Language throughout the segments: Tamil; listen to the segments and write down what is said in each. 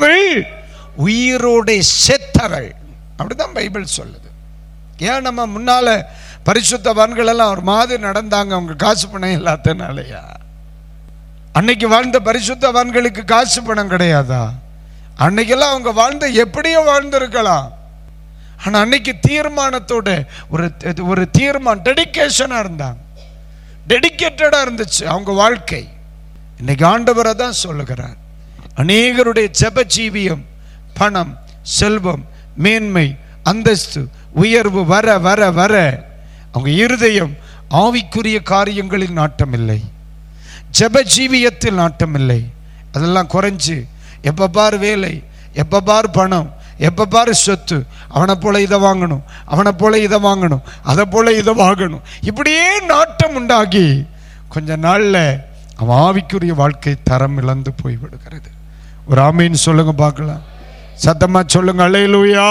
மரித்தவர்கள் உயிரோടെ செத்தர்கள் அப்படிதான் பைபிள் சொல்லுது ஏன் நம்ம முன்னால பரிசுத்தவான்கள் எல்லாம் ஒரு மாதிரி நடந்தாங்க அவங்க காசு பணம் இல்லாதனாலயா அன்னைக்கு வாழ்ந்த பரிசுத்தவான்களுக்கு காசு பணம் கிடையாதா அன்னைக்கெல்லாம் அவங்க வாழ்ந்த எப்படியோ வாழ்ந்திருக்கலாம் ஆனா அன்னைக்கு தீர்மானத்தோட ஒரு ஒரு தீர்மானம் டெடிகேஷனா இருந்தாங்க டெடிக்கேட்டடா இருந்துச்சு அவங்க வாழ்க்கை இன்னைக்கு ஆண்டவரை தான் சொல்லுகிறார் அநேகருடைய ஜெப ஜீவியம் பணம் செல்வம் மேன்மை அந்தஸ்து உயர்வு வர வர வர அவங்க இருதயம் ஆவிக்குரிய காரியங்களில் நாட்டம் இல்லை ஜெப ஜீவியத்தில் நாட்டம் இல்லை அதெல்லாம் குறைஞ்சு எப்போ பார் வேலை எப்போ பார் பணம் எப்போ பார் சொத்து அவனை போல இதை வாங்கணும் அவனை போல இதை வாங்கணும் அதை போல இதை வாங்கணும் இப்படியே நாட்டம் உண்டாகி கொஞ்ச நாள்ல அவன் ஆவிக்குரிய வாழ்க்கை தரம் இழந்து போய் விடுகிறது ஒரு ஆமீன் சொல்லுங்க பார்க்கலாம் சத்தமா சொல்லுங்க அலையலூயா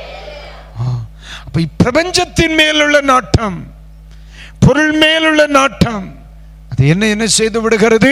அப்ப இப்பிரபஞ்சத்தின் மேலுள்ள நாட்டம் பொருள் மேலுள்ள நாட்டம் அது என்ன என்ன செய்து விடுகிறது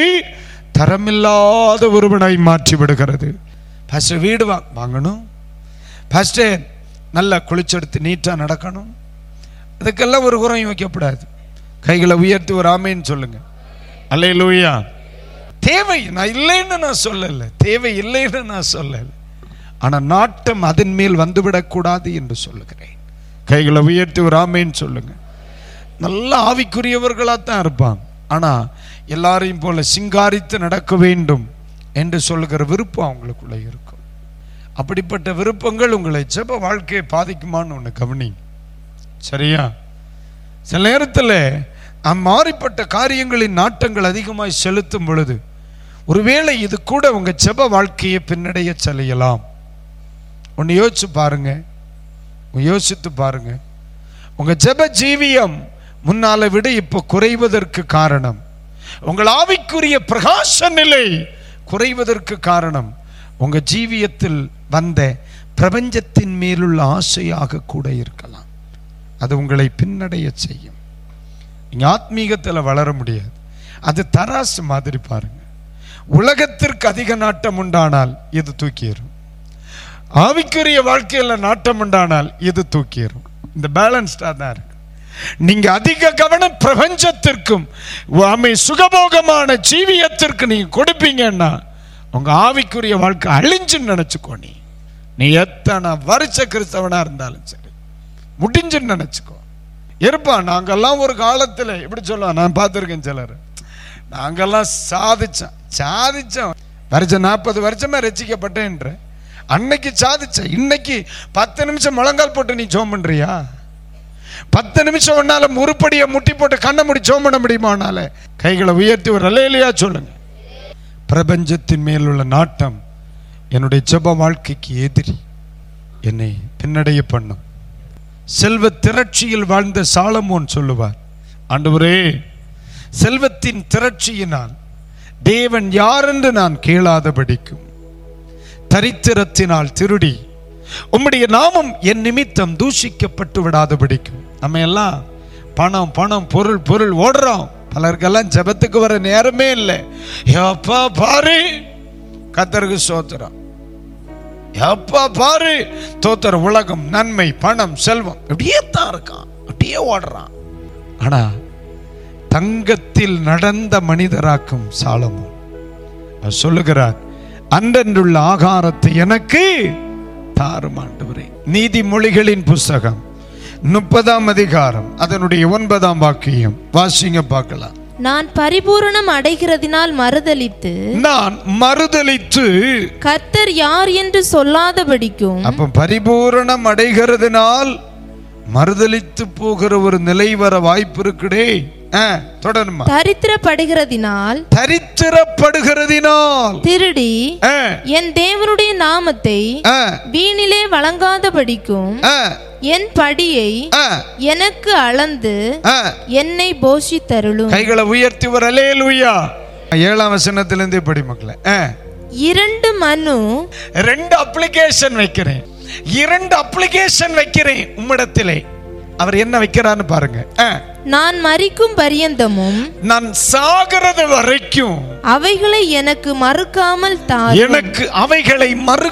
தரமில்லாத ஒருவனாய் மாற்றி விடுகிறது ஃபஸ்ட்டு வீடு வா வாங்கணும் ஃபஸ்ட்டு நல்லா குளிச்செடுத்து நீட்டாக நடக்கணும் அதுக்கெல்லாம் ஒரு குறையும் வைக்கக்கூடாது கைகளை உயர்த்தி ஒரு ஆமைன்னு சொல்லுங்க அல்லே லூயா தேவை நான் இல்லைன்னு நான் சொல்லலை தேவை இல்லைன்னு நான் சொல்லலை ஆனால் நாட்டம் அதன் மேல் வந்துவிடக்கூடாது என்று சொல்லுகிறேன் கைகளை உயர்த்தி ஒரு ஆமைன்னு சொல்லுங்க நல்ல ஆவிக்குரியவர்களாக தான் இருப்பாங்க ஆனால் எல்லாரையும் போல சிங்காரித்து நடக்க வேண்டும் என்று சொல்லுகிற விருப்பம் அவங்களுக்குள்ள இருக்கும் அப்படிப்பட்ட விருப்பங்கள் உங்களை ஜெப வாழ்க்கையை பாதிக்குமான்னு ஒன்று கவனி சரியா சில நேரத்தில் அம்மாறிப்பட்ட காரியங்களின் நாட்டங்கள் அதிகமாய் செலுத்தும் பொழுது ஒருவேளை இது கூட உங்க ஜெப வாழ்க்கையை பின்னடைய செலையலாம் ஒன்று யோசிச்சு பாருங்க யோசித்து பாருங்க உங்க ஜெப ஜீவியம் முன்னால விட இப்போ குறைவதற்கு காரணம் உங்கள் ஆவிக்குரிய பிரகாச நிலை குறைவதற்கு காரணம் உங்க ஜீவியத்தில் வந்த பிரபஞ்சத்தின் மேலுள்ள ஆசையாக கூட இருக்கலாம் அது உங்களை பின்னடைய செய்யும் நீங்க ஆத்மீகத்தில் வளர முடியாது அது தராசு மாதிரி பாருங்க உலகத்திற்கு அதிக நாட்டம் உண்டானால் இது தூக்கிடும் ஆவிக்குரிய வாழ்க்கையில் நாட்டம் உண்டானால் இது தூக்கிடும் இந்த பேலன்ஸ்டாக தான் இருக்கு நீங்க அதிக கவனம் பிரபஞ்சத்திற்கும் ஆமை சுகபோகமான ஜீவியத்திற்கு நீங்க கொடுப்பீங்கன்னா உங்க ஆவிக்குரிய வாழ்க்கை அழிஞ்சுன்னு நினைச்சுக்கோ நீ நீ எத்தனை வருஷ கிறிஸ்தவனா இருந்தாலும் சரி முடிஞ்சுன்னு நினைச்சுக்கோ இருப்பான் நாங்கெல்லாம் ஒரு காலத்தில் எப்படி சொல்லுவோம் நான் பார்த்துருக்கேன் சிலர் நாங்கெல்லாம் சாதிச்சோம் சாதிச்சோம் வருஷம் நாற்பது வருஷமா ரசிக்கப்பட்டேன்ற அன்னைக்கு சாதிச்ச இன்னைக்கு பத்து நிமிஷம் முழங்கால் போட்டு நீ ஜோம் பண்றியா பத்து நிமிஷம் உன்னால முறுப்படியை முட்டி போட்டு கண்ணை முடி ஜோம் பண்ண முடியுமா உன்னால கைகளை உயர்த்தி ஒரு அலையிலையா சொல்லுங்க பிரபஞ்சத்தின் மேலுள்ள நாட்டம் என்னுடைய ஜெப வாழ்க்கைக்கு எதிரி என்னை பின்னடைய பண்ணும் செல்வ திரட்சியில் வாழ்ந்த சாலமோன் சொல்லுவார் ஆண்டவரே செல்வத்தின் திரட்சியினால் தேவன் யாரென்று நான் கேளாதபடிக்கும் தரித்திரத்தினால் திருடி உம்முடைய நாமம் என் நிமித்தம் தூஷிக்கப்பட்டு விடாதபடிக்கும் நம்ம எல்லாம் பணம் பணம் பொருள் பொருள் ஓடுறோம் பலருக்கெல்லாம் ஜெபத்துக்கு வர நேரமே இல்லை எப்பா பாரு கத்தருக்கு சோத்திரம் எப்பா பாரு தோத்தர உலகம் நன்மை பணம் செல்வம் இப்படியே தான் இருக்கான் அப்படியே ஓடுறான் ஆனா தங்கத்தில் நடந்த மனிதராக்கும் சாலமோன் அவர் சொல்லுகிறார் அன்றன்றுள்ள ஆகாரத்தை எனக்கு தாரும் ஆண்டவரே நீதிமொழிகளின் புஸ்தகம் முப்பதாம் அதிகாரம் அதனுடைய ஒன்பதாம் வாக்கியம் வாசிங்க பார்க்கலாம் நான் பரிபூரணம் அடைகிறதினால் மறுதலித்து நான் மறுதலித்து கர்த்தர் யார் என்று சொல்லாதபடிக்கும் அப்ப பரிபூரணம் அடைகிறதுனால் மறுதலித்து போகிற ஒரு நிலை வர வாய்ப்பு இருக்குடே ஆ, தொடருமா தரித்திரப்படுகிறதினால் தரித்திரப்படுகிறதினால் திருடி ஆ, என் தேவனுடைய நாமத்தை ஆ, வீணிலே வழங்காதபடிக்கும் ஆ, என் படியை ஆ, எனக்கு அளந்து ஆ. என்னை போஷித்தருளும் கைகளை உயர்த்தி ஒரு அலேலுயா ஏழாம் வசனத்திலிருந்தே படி மக்களே ஆ. இரண்டு மனு ரெண்டு அப்ளிகேஷன் வைக்கிறேன் இரண்டு அப்ளிகேஷன் வைக்கிறேன் உம்மிடத்திலே அவர் என்ன வைக்கிறான்னு பாருங்க ஆ. நான் மரிக்கும் பரியந்தமும் நான் சாகிறது வரைக்கும் அவைகளை எனக்கு மறுக்காமல் தாரும் எனக்கு அவைகளை மறு